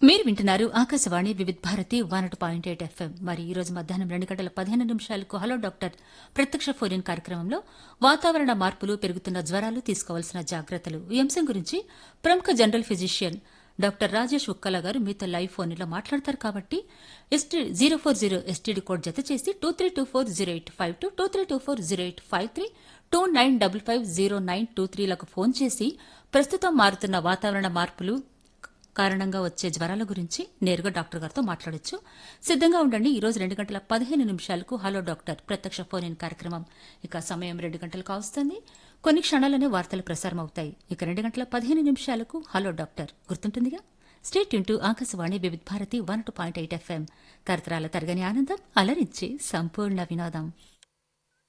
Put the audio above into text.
మీరు వింటున్నారు Akashvani Vividh Bharati one point eight FM మరి ఈ రోజు మధ్యాహ్నం రెండు గంటల పదిహేను నిమిషాలకు హలో డాక్టర్ ప్రత్యక్ష ఫోన్ కార్యక్రమంలో వాతావరణ మార్పులు పెరుగుతున్న జ్వరాలు తీసుకోవాల్సిన జాగ్రత్తలు ఈ అంశం గురించి ప్రముఖ general physician doctor Rajesh Ukkala garu మీతో లైవ్ ఫోన్ లో మాట్లాడతారు కాబట్టి ST zero four zero STD code జత చేసి two three two four zero eight five two two three two four zero eight five three two nine double five zero nine two త్రీలకు phone చేసి ప్రస్తుతం మారుతున్న వాతావరణ మార్పులు కారణంగా వచ్చే జ్వరాల గురించి నేరుగా డాక్టర్ గారితో మాట్లాడొచ్చు సిద్ధంగా ఉండండి ఈ రోజు రెండు గంటల పదిహేను నిమిషాలకు హలో డాక్టర్ ప్రత్యక్ష ఫోన్ ఇన్ కార్యక్రమం ఇక సమయం రెండు గంటలు కావస్తుంది కొన్ని క్షణాలనే వార్తలు ప్రసారం అవుతాయి ఇక రెండు గంటల పదిహేను నిమిషాలకు హలో డాక్టర్ గుర్తుంటుందిగా stay tuned to Akashvani Vividh Bharati one two point eight FM తరతరాల తరగని ఆనందం అలరించి సంపూర్ణ వినోదం